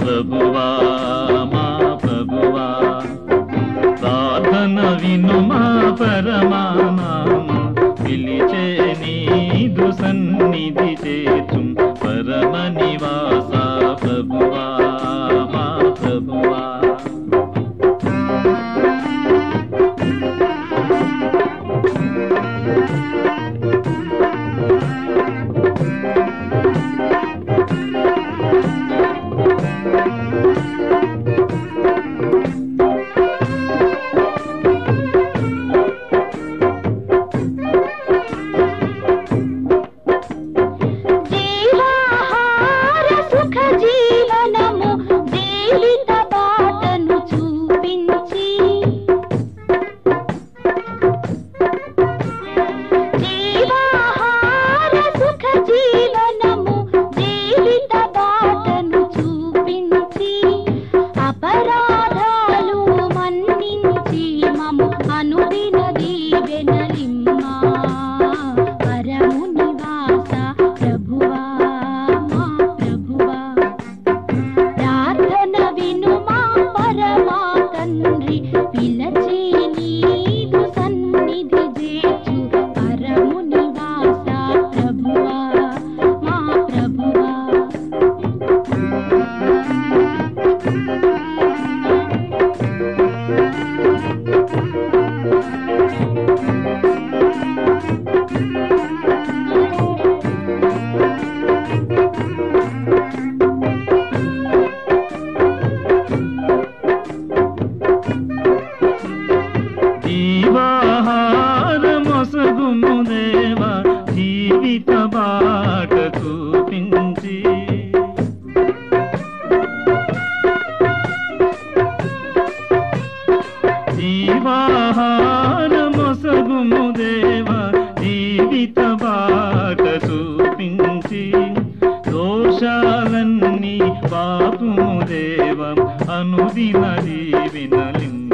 ప్రభువా మా ప్రభువా ప్రార్థన విను మా పరమానామ పిలిచే నీదు సన్నిధి చేతు పరమ నివాస ప్రభువా మా ప్రభువా జీవాహార సుఖ జీవనము జీవిత బాటను చూపించి జీవాహార సుఖ జీవనము జీవిత బాటను చూపించి అపరాధాలు మన్నించి మము అనుదిన దీవెనలిమ్మా పరము నివాస ప్రభువా మా ప్రభువా ప్రార్థన విను మా పరమా తండ్రి పిలచే నీదు సన్నిధి చేచు పరము నివాస ప్రభువా మా ప్రభువా జీవాహారమొసగుము దేవ జీవిత బాట చూపించి జీవాహారమొసగుము దేవ జీవిత బాట చూపించి దోషాలన్నీ పాపుము దేవం అనుదిన దీవినలిం